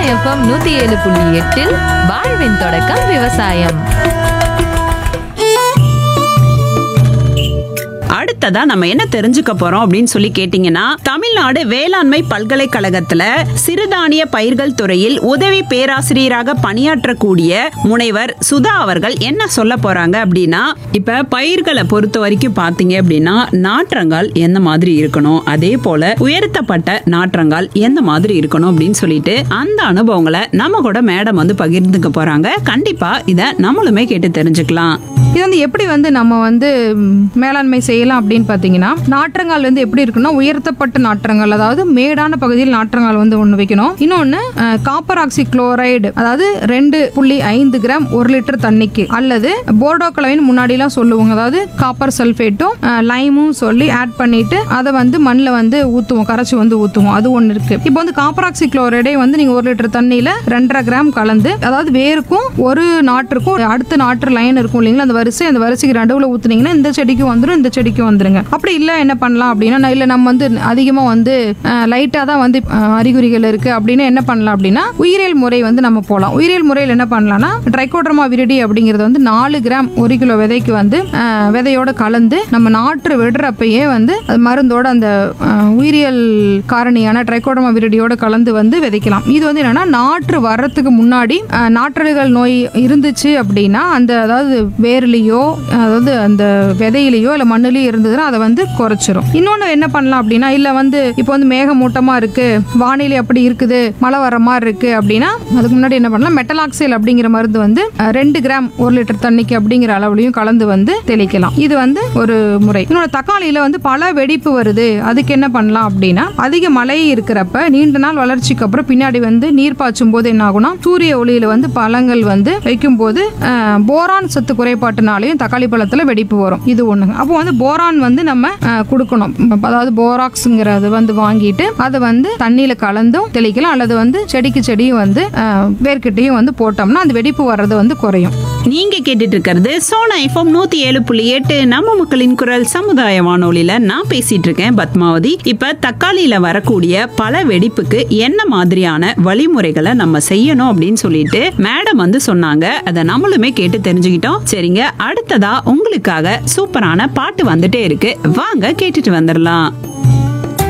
FM நூத்தி ஏழு புள்ளி எட்டில் வாழ்வின் தொடக்கம் விவசாயம் அடுத்ததா நம்ம என்ன தெரிஞ்சுக்க போறோம் அப்படின்னு சொல்லி கேட்டீங்கன்னா தமிழ்நாடு வேளாண்மை பல்கலைக்கழகத்துல சிறுதானிய பயிர்கள் துறையில் உதவி பேராசிரியராக பணியாற்றக்கூடிய முனைவர் சுதா அவர்கள் என்ன சொல்ல போறாங்க அப்படின்னா இப்ப பயிர்களை பொறுத்த வரைக்கும் பாத்தீங்க அப்படின்னா நாற்றங்கால் எந்த மாதிரி இருக்கணும் அதே போல உயர்த்தப்பட்ட நாற்றங்கால் எந்த மாதிரி இருக்கணும் அப்படின்னு சொல்லிட்டு அந்த அனுபவங்களை நம்ம கூட மேடம் வந்து பகிர்ந்துக்க போறாங்க கண்டிப்பா இத நம்மளுமே கேட்டு தெரிஞ்சுக்கலாம் இது வந்து எப்படி வந்து நம்ம வந்து ம், மேலாண்மை செய்யலாம் அப்படின்னு பார்த்தீங்கன்னா நாற்றங்கால் வந்து எப்படி இருக்குன்னா உயர்த்தப்பட்ட நாற்றங்கால் அதாவது மேடான பகுதியில் நாற்றங்கால் வந்து ஒன்று வைக்கணும் இன்னொன்று காப்பர் ஆக்சி குளோரைடு அதாவது ரெண்டு புள்ளி ஐந்து கிராம் ஒரு லிட்டர் தண்ணிக்கு அல்லது போர்டோ கலவைன்னு முன்னாடிலாம் சொல்லுவாங்க அதாவது காப்பர் சல்ஃபேட்டும் லைமும் சொல்லி ஆட் பண்ணிட்டு அதை வந்து மண்ணில் வந்து ஊற்றுவோம் கரைச்சி வந்து ஊற்றுவோம் அது ஒன்று இருக்கு இப்போ வந்து காப்பர் ஆக்சி குளோரைடே வந்து நீங்கள் ஒரு லிட்டர் தண்ணியில் ரெண்டரை கிராம் கலந்து அதாவது வேருக்கும் ஒரு நாற்றுக்கும் அடுத்த நாற்று லைன் இருக்கும் இல்லைங்களா அந்த வரிசை அந்த வரிசைக்கு நடுவில் ஊத்துனீங்கன்னா இந்த செடிக்கும் வந்துடும் இந்த செடிக்கும் வந்துருங்க அப்படி இல்லை என்ன பண்ணலாம் அப்படின்னா நான் இல்லை நம்ம வந்து அதிகமாக வந்து லைட்டாக தான் வந்து அஹ், அறிகுறிகள் இருக்கு அப்படின்னு என்ன பண்ணலாம் அப்படின்னா உயிரியல் முறை வந்து நம்ம போகலாம் உயிரியல் முறையில் என்ன பண்ணலாம்னா ட்ரைகோட்ரமா விரிடி அப்படிங்கிறது வந்து நாலு கிராம் ஒரு கிலோ விதைக்கு வந்து அஹ், விதையோட கலந்து நம்ம நாற்று விடுறப்பயே வந்து அது மருந்தோட அந்த அஹ், உயிரியல் காரணியான ட்ரைகோடமா விரிடியோட கலந்து வந்து விதைக்கலாம் இது வந்து என்னன்னா நாற்று வர்றதுக்கு முன்னாடி அஹ், நாற்றலுகள் நோய் இருந்துச்சு அப்படின்னா அந்த அதாவது வேர்லேயோ அதாவது அந்த விதையிலையோ இல்லை மண்ணுலையோ இருந்ததுன்னா அதை வந்து குறைச்சிரும் இன்னொன்று என்ன பண்ணலாம் அப்படின்னா இல்லை வந்து இப்போ வந்து மேகமூட்டமாக இருக்கு வானிலை அப்படி இருக்குது மழை வர மாதிரி இருக்கு அப்படின்னா அதுக்கு முன்னாடி என்ன பண்ணலாம் மெட்டலாக்சைல் அப்படிங்கிற மருந்து வந்து அஹ், ரெண்டு கிராம் ஒரு லிட்டர் தண்ணிக்கு அப்படிங்கிற அளவுலையும் கலந்து வந்து தெளிக்கலாம் இது வந்து ஒரு முறை இன்னொரு தக்காளியில வந்து பல வெடிப்பு வருது அதுக்கு என்ன பண்ணலாம் அப்படின்னா அதிக மழை இருக்கிறப்ப நீண்ட நாள் வளர்ச்சிக்கு அப்புறம் பின்னாடி வந்து நீர் பாய்ச்சும் போது என்ன ஆகும்னா சூரிய ஒளியில வந்து பழங்கள் வந்து வைக்கும் போது அஹ், போரான் சத்து குறைபாட்டுனாலையும் தக்காளி பழத்துல வெடிப்பு வரும் இது ஒண்ணுங்க அப்போ வந்து போரான் வந்து நம்ம அஹ், கொடுக்கணும் அதாவது போராக்ஸ்ங்கிறது வந்து வாங்கிட்டு அதை வந்து தண்ணியில கலந்தும் தெளிக்கலாம் அல்லது வந்து செடிக்கு செடியும் வந்து அஹ், வேர்க்கிட்டையும் வந்து போட்டோம்னா அந்த வெடிப்பு வர்றது வந்து குறையும் நீங்க கேட்டுட்டு இருக்கிறது சோனா எஃப்எம் நூத்தி ஏழு புள்ளி எட்டு நம்ம மக்களின் குரல் சமுதாய வானொலியில நான் பேசிட்டு இருக்கேன் பத்மாவதி இப்ப தக்காளியில வரக்கூடிய பல வெடிப்புக்கு என்ன மாதிரியான வழிமுறைகளை நம்ம செய்யணும் அப்படின்னு சொல்லிட்டு மேடம் வந்து சொன்னாங்க அதை நம்மளுமே கேட்டு தெரிஞ்சுக்கிட்டோம் சரிங்க அடுத்ததா உங்களுக்காக சூப்பரான பாட்டு வந்துட்டே இருக்கு வாங்க கேட்டுட்டு வந்துடலாம்